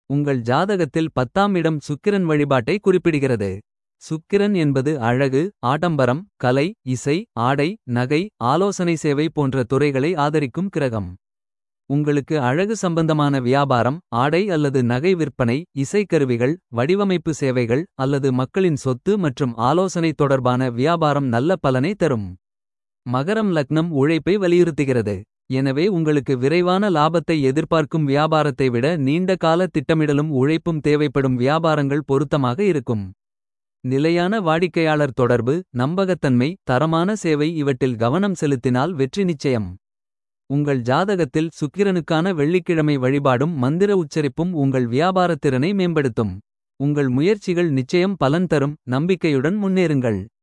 உங்கள் ஜாதகத்தில் பத்தாம் இடம் சுக்கிரன் வழிபாட்டை குறிப்பிடுகிறது. சுக்கிரன் என்பது அழகு ஆடம்பரம் கலை இசை ஆடை நகை ஆலோசனை சேவை போன்ற துறைகளை ஆதரிக்கும் கிரகம். உங்களுக்கு அழகு சம்பந்தமான வியாபாரம் ஆடை அல்லது நகை விற்பனை இசைக்கருவிகள் வடிவமைப்பு சேவைகள் அல்லது மக்களின் சொத்து மற்றும் ஆலோசனை தொடர்பான வியாபாரம் நல்ல பலனை தரும். மகரம் லக்னம் உழைப்பை வலியுறுத்துகிறது. எனவே உங்களுக்கு விரைவான லாபத்தை எதிர்பார்க்கும் வியாபாரத்தை விட நீண்ட கால திட்டமிடலும் உழைப்பும் தேவைப்படும் வியாபாரங்கள் பொருத்தமாக இருக்கும். நிலையான வாடிக்கையாளர் தொடர்பு நம்பகத்தன்மை தரமான சேவை இவற்றில் கவனம் செலுத்தினால் வெற்றி நிச்சயம். உங்கள் ஜாதகத்தில் சுக்கிரனுக்கான வெள்ளிக்கிழமை வழிபாடும் மந்திர உச்சரிப்பும் உங்கள் வியாபாரத்திறனை மேம்படுத்தும். உங்கள் முயற்சிகள் நிச்சயம் பலன் தரும் நம்பிக்கையுடன் முன்னேறுங்கள்.